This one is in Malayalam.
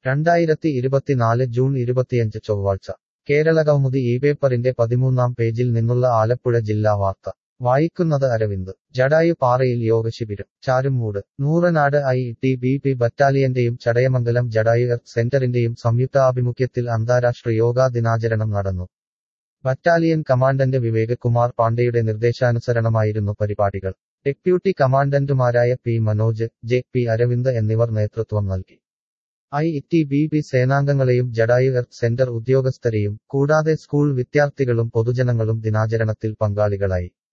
രണ്ടായിരത്തി ഇരുപത്തിനാല് ജൂൺ ഇരുപത്തിയഞ്ച് ചൊവ്വാഴ്ച കേരള കൗമുദി ഈ പേപ്പറിന്റെ പതിമൂന്നാം പേജിൽ നിന്നുള്ള ആലപ്പുഴ ജില്ലാ വാർത്ത വായിക്കുന്നത് അരവിന്ദ് ജടായു പാറയിൽ യോഗശിബിരം Charummoodu Nooranad I T B P ബറ്റാലിയന്റെയും ചടയമംഗലം ജടായു എർത്ത് സെന്ററിന്റെയും സംയുക്താഭിമുഖ്യത്തിൽ അന്താരാഷ്ട്ര യോഗാ ദിനാചരണം നടന്നു ബറ്റാലിയൻ കമാൻഡന്റ് വിവേക് കുമാർ പാണ്ഡെയുടെ നിർദ്ദേശാനുസരണമായിരുന്നു പരിപാടികൾ ഡെപ്യൂട്ടി കമാൻഡന്റുമാരായ P Manoj J P Aravind എന്നിവർ നേതൃത്വം നൽകി ഐ ടി ബി പി സേനാംഗങ്ങളെയും ജഡായു എർത്ത് സെന്റർ ഉദ്യോഗസ്ഥരെയും കൂടാതെ സ്കൂൾ വിദ്യാർത്ഥികളും പൊതുജനങ്ങളും ദിനാചരണത്തിൽ പങ്കാളികളായി